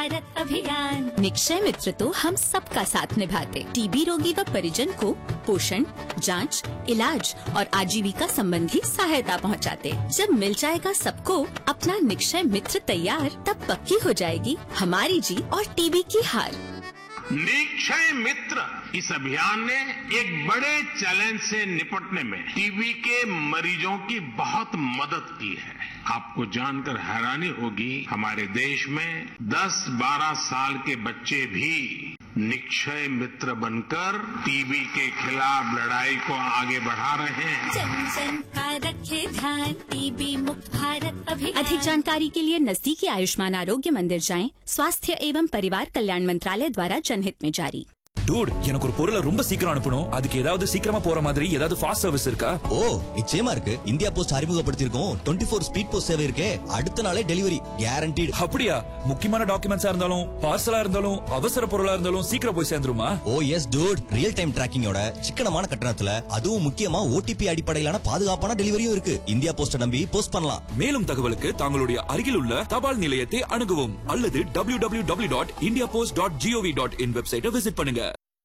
भारत अभियान निक्षय मित्र तो हम सबका साथ निभाते टीबी रोगी व परिजन को पोषण जांच, इलाज और आजीविका संबंधी सहायता पहुंचाते। जब मिल जाएगा सबको अपना निक्षय मित्र तैयार तब पक्की हो जाएगी हमारी जीत और टीबी की हार निक्षय मित्र इस अभियान ने एक बड़े चैलेंज से निपटने में टीबी के मरीजों की बहुत मदद की है आपको जानकर हैरानी होगी हमारे देश में 10-12 साल के बच्चे भी निक्षय मित्र बनकर टीबी के खिलाफ लड़ाई को आगे बढ़ा रहे हैं जन जन का रखे ध्यान टीबी मुक्त भारत अभियान अधिक जानकारी के लिए नजदीकी आयुष्मान आरोग्य मंदिर जाएं स्वास्थ्य एवं परिवार कल्याण मंत्रालय द्वारा जनहित में जारी டூட் எனக்கு ஒரு பொருளை ரொம்ப சீக்கிரம் அனுப்பணும் அதுக்கு ஏதாவது சீக்கிரமா போற மாதிரி ஏதாவது ஃபாஸ்ட் சர்வீஸ் இருக்கா ஓ நிச்சயமா இருக்கு இந்தியா போஸ்ட் அறிமுகப்படுத்தியிருக்கோம் டுவெண்ட்டி ஃபோர் ஸ்பீட் போஸ்ட் சேவை இருக்கே அடுத்த நாளே டெலிவரி கேரண்டீடு அப்படியா முக்கியமான டாக்குமெண்ட்ஸா இருந்தாலும் பார்சலா இருந்தாலும் அவசர பொருளா இருந்தாலும் சீக்கிரம் போய் சேர்ந்துருமா oh yes dude real time டிராக்கிங்கோட சிக்கனமான கட்டணத்துல அதுவும் முக்கியமா ஓடிபி அடிப்படையிலான பாதுகாப்பான டெலிவரியும் இருக்கு இந்தியா போஸ்ட நம்பி போஸ்ட் பண்ணலாம் மேலும் தகவலுக்கு தங்களுடைய அருகில் உள்ள தபால் நிலையத்தை அணுகவும் அல்லது W W W dot India post dot GOV dot in வெப்சைட்டை விசிட் பண்ணுங்க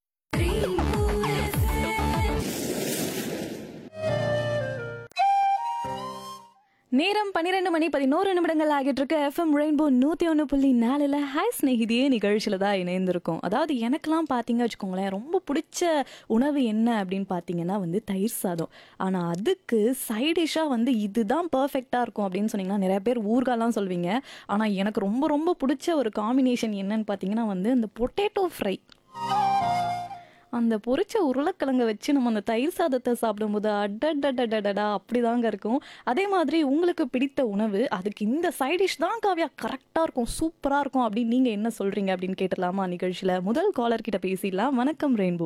நேரம் பன்னிரெண்டு மணி பதினோரு நிமிடங்கள் ஆகிட்டு இருக்கு எஃப்எம் ரெயின்போ நூற்றி ஒன்று புள்ளி நாலில் ஹாய் ஸ்நேகிதியே நிகழ்ச்சியில் தான் இணைந்திருக்கோம் அதாவது எனக்கெல்லாம் பார்த்தீங்க வச்சுக்கோங்களேன் ரொம்ப பிடிச்ச உணவு என்ன அப்படின்னு பார்த்தீங்கன்னா வந்து தயிர் சாதம் ஆனால் அதுக்கு சைடிஷாக வந்து இதுதான் பர்ஃபெக்டாக இருக்கும் அப்படின்னு சொன்னீங்கன்னா நிறைய பேர் ஊர்காலாம் சொல்வீங்க ஆனால் எனக்கு ரொம்ப ரொம்ப பிடிச்ச ஒரு காம்பினேஷன் என்னன்னு பார்த்தீங்கன்னா வந்து இந்த பொட்டேட்டோ ஃப்ரை அந்த பொரிச்ச உருளைக்கிழங்க வச்சு நம்ம அந்த தயிர் சாதத்தை சாப்பிடும்போது அடடடடடா அப்படிதாங்க இருக்கும் அதே மாதிரி உங்களுக்கு பிடித்த உணவு அதுக்கு இந்த சைடிஷ் தான் காவியா கரெக்டாக இருக்கும் சூப்பராக இருக்கும் அப்படின்னு நீங்கள் என்ன சொல்கிறீங்க அப்படின்னு கேட்டுடலாமா நிகழ்ச்சியில் முதல் காலர் கிட்ட பேசிடலாம் வணக்கம் ரெயின்போ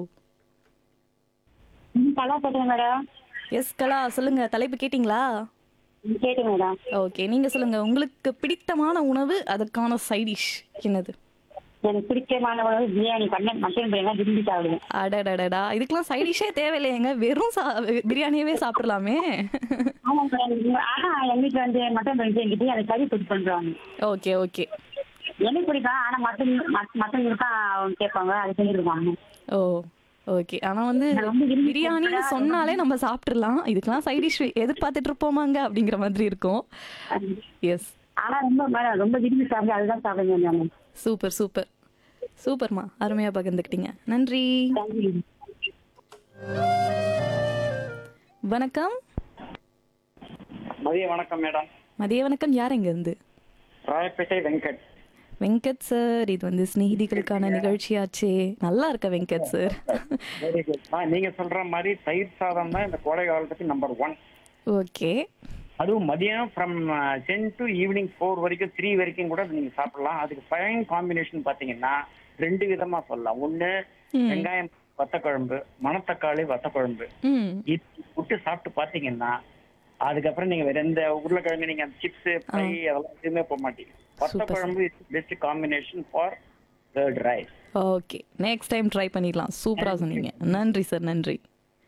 கலா பேசுறேன் மேடம் எஸ் கலா சொல்லுங்க தலைப்பு கேட்டிங்களா கேட்டு மேடம் ஓகே நீங்கள் சொல்லுங்க உங்களுக்கு பிடித்தமான உணவு அதுக்கான சைடிஷ் என்னது எனக்கு பிடிச்சமான உணவு பிரியாணி பண்ண மட்டன் பிரியாணி விரும்பி சாப்பிடுவேன் அடடடடா இதுக்கெல்லாம் சைடிஷே தேவையில்லையேங்க வெறும் சா பிரியாணியவே சாப்பிடலாமே ஆமா மேடம் ஆனா எங்க வீட்டுல வந்து மட்டன் பிரியாணி செஞ்சுட்டு அதை கறி பிடிச்சி பண்றாங்க ஓகே ஓகே எனக்கு பிடிக்கும் ஆனா மட்டன் மட்டன் தான் அவங்க கேட்பாங்க அது செஞ்சிருவாங்க ஓ ஓகே ஆனா வந்து நான் ரொம்ப விரும்பி பிரியாணின்னு சாப்பிட்டா சொன்னாலே நம்ம சாப்பிட்டுறலாம் இதுக்கெல்லாம் சைட் டிஷ் எதிர்பார்த்துட்டு இருப்போமாங்க அப்படிங்கிற மாதிரி இருக்கும் எஸ் ஆனா ரொம்ப மேடம் ரொம்ப விரும்பி சாப்பிடு அதுதான் சாப்பிடுங்க மேம் சூப்பர் சூப்பர் சூப்பர்மா அருமையா பகிர்ந்துக்கிட்டீங்க நன்றி வணக்கம் மதிய வணக்கம் மேடம் மதிய வணக்கம் யார் எங்க இருந்து ராயப்பேட்டை வெங்கட் வெங்கட் சார் இது வந்து ஸ்நேகிதிகளுக்கான நிகழ்ச்சியாச்சே நல்லா இருக்க வெங்கட் சார் வெரி குட் நீங்க சொல்ற மாதிரி தயிர் சாதம் தான் இந்த கோடை காலத்துக்கு நம்பர் ஒன் ஓகே அதுவும் மதியம் from ten to evening four வரைக்கும் த்ரீ வரைக்கும் கூட நீங்க சாப்பிடலாம் அதுக்கு ஃபைன் காம்பினேஷன் பாத்தீங்கன்னா ரெண்டு விதமா சொல்லலாம் ஒண்ணு வெங்காயம் வத்த குழம்பு மணத்தக்காளி வத்த குழம்பு ம் இது விட்டு சாப்பிட்டு பாத்தீங்கன்னா அதுக்கப்புறம் நீங்க வேற எந்த உருளைக்கிழங்கு நீங்க சிப்ஸ் ஃப்ரை அதெல்லாம் எதுவுமே போக மாட்டீங்க வத்த Super, குழம்பு is best combination for curd rice okay next time try பண்ணிடலாம் சூப்பராக சொன்னீங்க நன்றி சார் நன்றி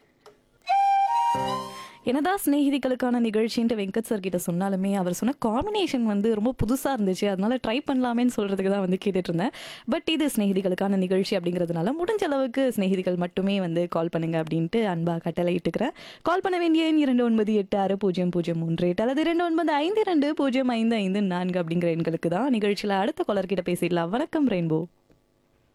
என்னதான் சிநேகிதிகளுக்கான நிகழ்ச்சின்ட்டு வெங்கட் சார் கிட்ட சொன்னாலுமே அவர் சொன்ன காம்பினேஷன் வந்து ரொம்ப புதுசாக இருந்துச்சு அதனால ட்ரை பண்ணலாமேன்னு சொல்கிறதுக்கு தான் வந்து கேட்டுட்டு இருந்தேன் பட் இது சிநேகிதிகளுக்கான நிகழ்ச்சி அப்படிங்கிறதுனால முடிஞ்ச அளவுக்கு சிநேகிதிகள் மட்டுமே வந்து கால் பண்ணுங்க அப்படின்ட்டு அன்பாக கட்டளை இட்டுக்கிறேன் கால் பண்ண வேண்டிய எண் இரண்டு ஒன்பது எட்டு ஆறு பூஜ்ஜியம் பூஜ்ஜியம் மூன்று எட்டு அல்லது இரண்டு ஒன்பது ஐந்து இரண்டு பூஜ்ஜியம் ஐந்து ஐந்து நான்கு அப்படிங்கிற எண்களுக்கு தான் நிகழ்ச்சியில் அடுத்த காலர் கிட்ட பேசிடலாம் வணக்கம் ரெயின்போ